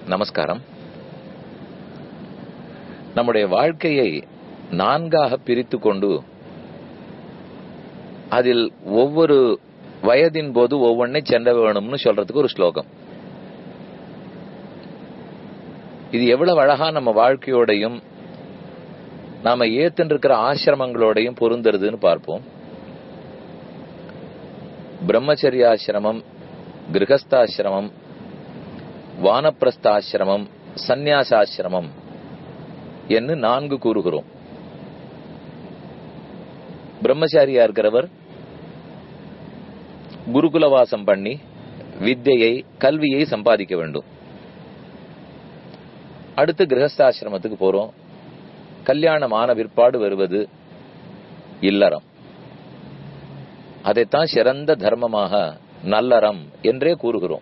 நமஸ்காரம் நம்முடைய வாழ்க்கையை நான்காக பிரித்து கொண்டு அதில் ஒவ்வொரு வயதின் போது ஒவ்வொன்றை சென்ற வேணும்னு சொல்றதுக்கு ஒரு ஸ்லோகம் இது எவ்வளவு அழகா நம்ம வாழ்க்கையோடையும் நாம ஏத்துன்னு இருக்கிற ஆசிரமங்களோடையும் பொருந்துறதுன்னு பார்ப்போம் பிரம்மச்சரியாசிரமம் கிரகஸ்தாசிரமம் வானப்பிரஸ்தாசிரமம் சந்நியாசாசிரமம் என்று நான்கு கூறுகிறோம் பிரம்மச்சாரியா இருக்கிறவர் குருகுலவாசம் பண்ணி வித்தையை கல்வியை சம்பாதிக்க வேண்டும் அடுத்து கிரகஸ்தாசிரமத்துக்கு போறோம் கல்யாணமான பிற்பாடு வருவது இல்லறம் அதைத்தான் சிறந்த தர்மமாக நல்லறம் என்றே கூறுகிறோம்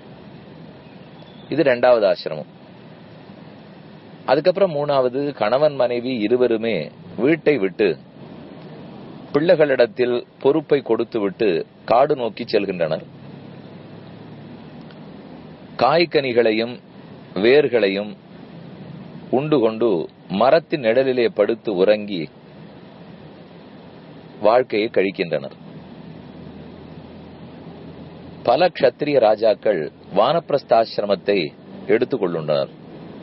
இது இரண்டாவது ஆசிரமம் அதுக்கப்புறம் மூணாவது கணவன் மனைவி இருவருமே வீட்டை விட்டு பிள்ளைகளிடத்தில் பொறுப்பை கொடுத்து விட்டு காடு நோக்கி செல்கின்றனர் காய்கனிகளையும் வேர்களையும் உண்டு கொண்டு மரத்தின் நிழலிலே படுத்து உறங்கி வாழ்க்கையை கழிக்கின்றனர் பல க்ஷத்திரிய ராஜாக்கள் வானப்பிரஸ்தாசிரமத்தை எடுத்துக்கொள்ளுண்டனர்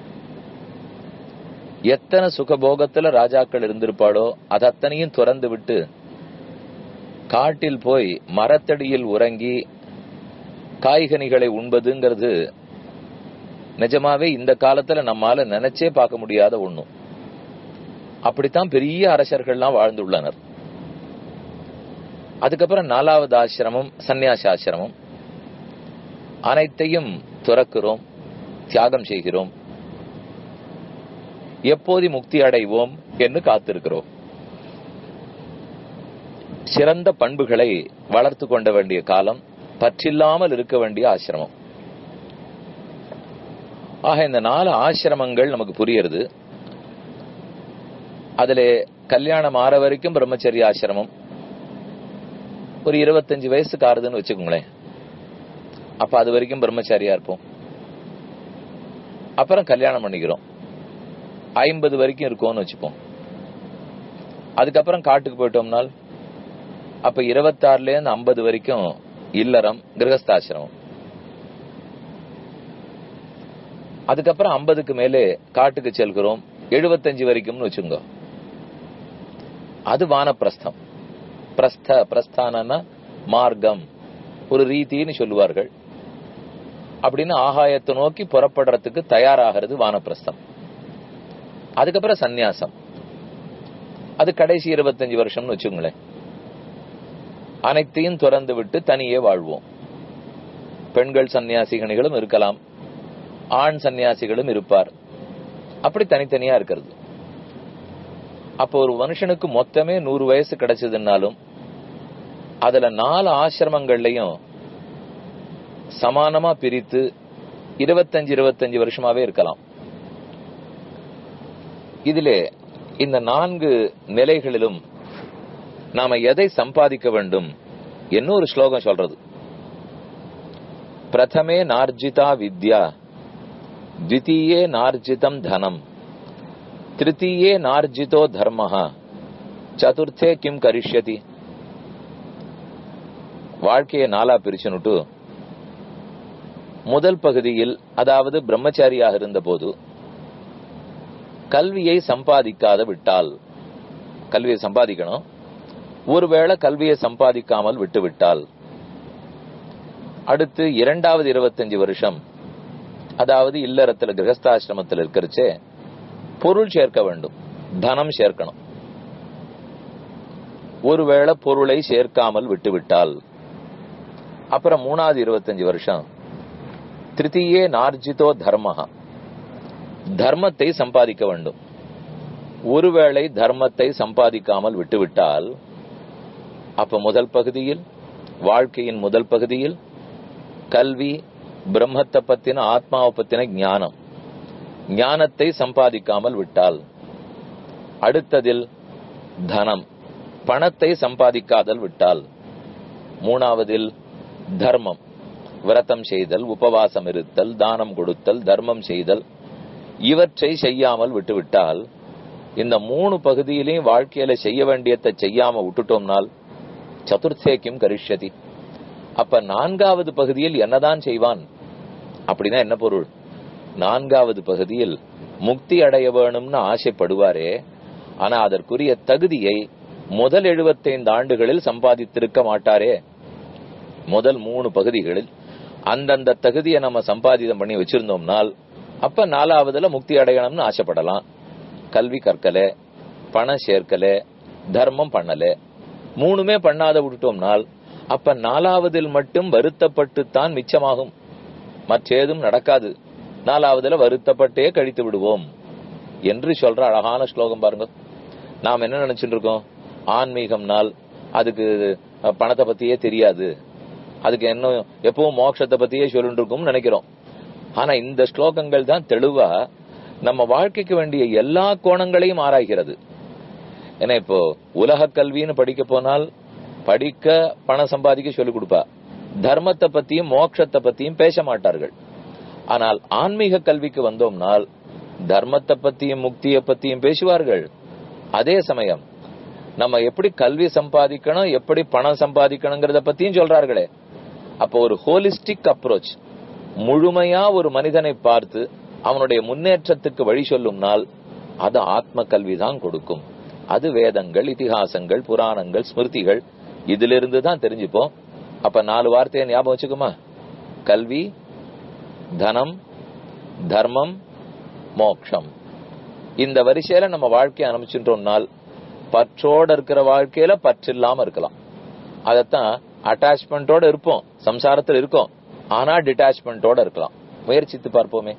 எத்தனை சுகபோகத்துல ராஜாக்கள் இருந்திருப்பாளோ அது அத்தனையும் துறந்து விட்டு காட்டில் போய் மரத்தடியில் உறங்கி காய்கனிகளை உண்பதுங்கிறது நிஜமாவே இந்த காலத்துல நம்மால நினைச்சே பார்க்க முடியாத ஒண்ணும் அப்படித்தான் பெரிய அரசர்கள்லாம் வாழ்ந்துள்ளனர் அதுக்கப்புறம் நாலாவது ஆசிரமம் சந்நியாச ஆசிரமம் அனைத்தையும் துறக்கிறோம் தியாகம் செய்கிறோம் எப்போது முக்தி அடைவோம் என்று காத்திருக்கிறோம் சிறந்த பண்புகளை வளர்த்து கொண்ட வேண்டிய காலம் பற்றில்லாமல் இருக்க வேண்டிய ஆசிரமம் ஆக இந்த நாலு ஆசிரமங்கள் நமக்கு புரியுறது அதுல கல்யாணம் ஆற வரைக்கும் பிரம்மச்சரிய ஆசிரமம் ஒரு இருபத்தஞ்சு வயசுக்கு ஆறுதுன்னு வச்சுக்கோங்களேன் அப்ப அது வரைக்கும் பிரம்மச்சாரியா இருப்போம் அப்புறம் கல்யாணம் பண்ணிக்கிறோம் ஐம்பது வரைக்கும் இருக்கும்னு வச்சுப்போம் அதுக்கப்புறம் காட்டுக்கு போயிட்டோம்னால் அப்ப இருபத்தாறுல இருந்து ஐம்பது வரைக்கும் இல்லறம் கிரகஸ்தாசிரமம் அதுக்கப்புறம் ஐம்பதுக்கு மேலே காட்டுக்கு செல்கிறோம் எழுபத்தஞ்சு வரைக்கும்னு வச்சுங்க அது வானப்பிரஸ்தம் பிரஸ்த பிரஸ்தானா மார்க்கம் ஒரு ரீதின்னு சொல்லுவார்கள் அப்படின்னு ஆகாயத்தை நோக்கி புறப்படுறதுக்கு தயாராகிறது வானப்பிரஸ்தம் அதுக்கப்புறம் சந்நியாசம் அது கடைசி இருபத்தஞ்சு வருஷம்னு வச்சுங்களேன் அனைத்தையும் துறந்து விட்டு தனியே வாழ்வோம் பெண்கள் சன்னியாசிகணிகளும் இருக்கலாம் ஆண் சன்னியாசிகளும் இருப்பார் அப்படி தனித்தனியா இருக்கிறது அப்போ ஒரு மனுஷனுக்கு மொத்தமே நூறு வயசு கிடைச்சதுன்னாலும் அதுல நாலு ஆசிரமங்கள்லயும் சமானமா பிரித்து இருபத்தஞ்சு இருபத்தஞ்சு வருஷமாவே இருக்கலாம் இதிலே இந்த நான்கு நிலைகளிலும் நாம எதை சம்பாதிக்க வேண்டும் என்ன ஒரு ஸ்லோகம் சொல்றது பிரதமே நார்ஜிதா வித்யா द्वितीये नार्जितम् धनम् तृतीये नार्जितो धर्मः சதுர்த்தே கிம் கரிஷ்யதி வாழ்க்கையை நாளா பிரிச்சுனுட்டு முதல் பகுதியில் அதாவது பிரம்மச்சாரியாக இருந்த போது கல்வியை சம்பாதிக்காத விட்டால் கல்வியை சம்பாதிக்கணும் ஒருவேளை கல்வியை சம்பாதிக்காமல் விட்டு விட்டால் அடுத்து இரண்டாவது இருபத்தஞ்சு வருஷம் அதாவது இல்லறத்துல கிரகஸ்தாசிரமத்தில் இருக்கிறச்சே பொருள் சேர்க்க வேண்டும் தனம் சேர்க்கணும் ஒருவேளை பொருளை சேர்க்காமல் விட்டுவிட்டால் அப்புறம் மூணாவது இருபத்தஞ்சு வருஷம் திருத்தீயே நார்ஜிதோ தர்மஹா தர்மத்தை சம்பாதிக்க வேண்டும் ஒருவேளை தர்மத்தை சம்பாதிக்காமல் விட்டுவிட்டால் அப்ப முதல் பகுதியில் வாழ்க்கையின் முதல் பகுதியில் கல்வி பிரம்மத்தை பத்தின ஆத்மாவை பத்தின ஞானம் ஞானத்தை சம்பாதிக்காமல் விட்டால் அடுத்ததில் தனம் பணத்தை சம்பாதிக்காதல் விட்டால் மூணாவதில் தர்மம் விரதம் செய்தல் உபவாசம் இருத்தல் தானம் கொடுத்தல் தர்மம் செய்தல் இவற்றை செய்யாமல் விட்டுவிட்டால் இந்த மூணு பகுதியிலையும் வாழ்க்கையில செய்ய வேண்டியதை செய்யாம விட்டுட்டோம்னால் சதுர்த்தேக்கியம் கரிஷ்யதி அப்ப நான்காவது பகுதியில் என்னதான் செய்வான் அப்படின்னா என்ன பொருள் நான்காவது பகுதியில் முக்தி அடைய வேணும்னு ஆசைப்படுவாரே ஆனா அதற்குரிய தகுதியை முதல் எழுபத்தைந்து ஆண்டுகளில் சம்பாதித்திருக்க மாட்டாரே முதல் மூணு பகுதிகளில் அந்தந்த தகுதியை நம்ம சம்பாதிதம் பண்ணி வச்சிருந்தோம்னால் அப்ப நாலாவதுல முக்தி அடையணும்னு ஆசைப்படலாம் கல்வி கற்கல பணம் சேர்க்கல தர்மம் பண்ணல மூணுமே பண்ணாத விட்டுட்டோம்னால் அப்ப நாலாவதில் மட்டும் வருத்தப்பட்டுத்தான் மிச்சமாகும் மற்றேதும் நடக்காது நாலாவதுல வருத்தப்பட்டே கழித்து விடுவோம் என்று சொல்ற அழகான ஸ்லோகம் பாருங்க நாம் என்ன நினைச்சிட்டு இருக்கோம் ஆன்மீகம்னால் அதுக்கு பணத்தை பத்தியே தெரியாது அதுக்கு என்ன எப்பவும் மோட்சத்தை பத்தியே சொல்லிட்டு இருக்கும் நினைக்கிறோம் ஆனா இந்த ஸ்லோகங்கள் தான் தெளிவா நம்ம வாழ்க்கைக்கு வேண்டிய எல்லா கோணங்களையும் ஆராய்கிறது ஏன்னா இப்போ உலக கல்வின்னு படிக்க போனால் படிக்க பணம் சம்பாதிக்க சொல்லிக் கொடுப்பா தர்மத்தை பத்தியும் மோட்சத்தை பத்தியும் பேச மாட்டார்கள் ஆனால் ஆன்மீக கல்விக்கு வந்தோம்னால் தர்மத்தை பத்தியும் முக்தியை பத்தியும் பேசுவார்கள் அதே சமயம் நம்ம எப்படி கல்வி சம்பாதிக்கணும் எப்படி பணம் சம்பாதிக்கணுங்கிறத பத்தியும் சொல்றார்களே அப்போ ஒரு ஹோலிஸ்டிக் அப்ரோச் முழுமையா ஒரு மனிதனை பார்த்து அவனுடைய முன்னேற்றத்துக்கு வழி சொல்லும் நாள் அது ஆத்ம கல்வி தான் கொடுக்கும் அது வேதங்கள் இதிகாசங்கள் புராணங்கள் ஸ்மிருதிகள் இதிலிருந்து தான் தெரிஞ்சுப்போம் அப்ப நாலு வார்த்தையை ஞாபகம் வச்சுக்குமா கல்வி தனம் தர்மம் மோக்ஷம் இந்த வரிசையில நம்ம வாழ்க்கையை அனுப்பிச்சுட்டோம்னால் பற்றோட இருக்கிற வாழ்க்கையில பற்றில்லாம இருக்கலாம் அதத்தான் அட்டாச்மெண்டோட இருப்போம் சம்சாரத்தில் இருக்கோம் ஆனா டிட்டாச்மெண்டோட இருக்கலாம் முயற்சித்து பார்ப்போமே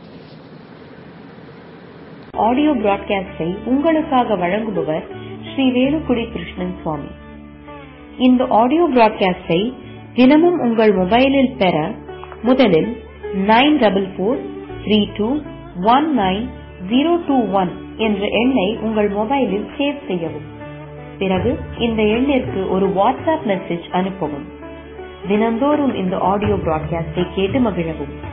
ஆடியோ பிராட்காஸ்டை உங்களுக்காக வழங்குபவர் ஸ்ரீ வேலுக்குடி கிருஷ்ணன் சுவாமி இந்த ஆடியோ பிராட்காஸ்டை தினமும் உங்கள் மொபைலில் பெற முதலில் nine double four three two one nine zero two one என்ற எண்ணை உங்கள் மொபைலில் சேவ் செய்யவும் பிறகு இந்த எண்ணிற்கு ஒரு வாட்ஸ்அப் மெசேஜ் அனுப்பவும் தினந்தோறும் இந்த ஆடியோ பிராட்காஸ்டை கேட்டு மகிழவும்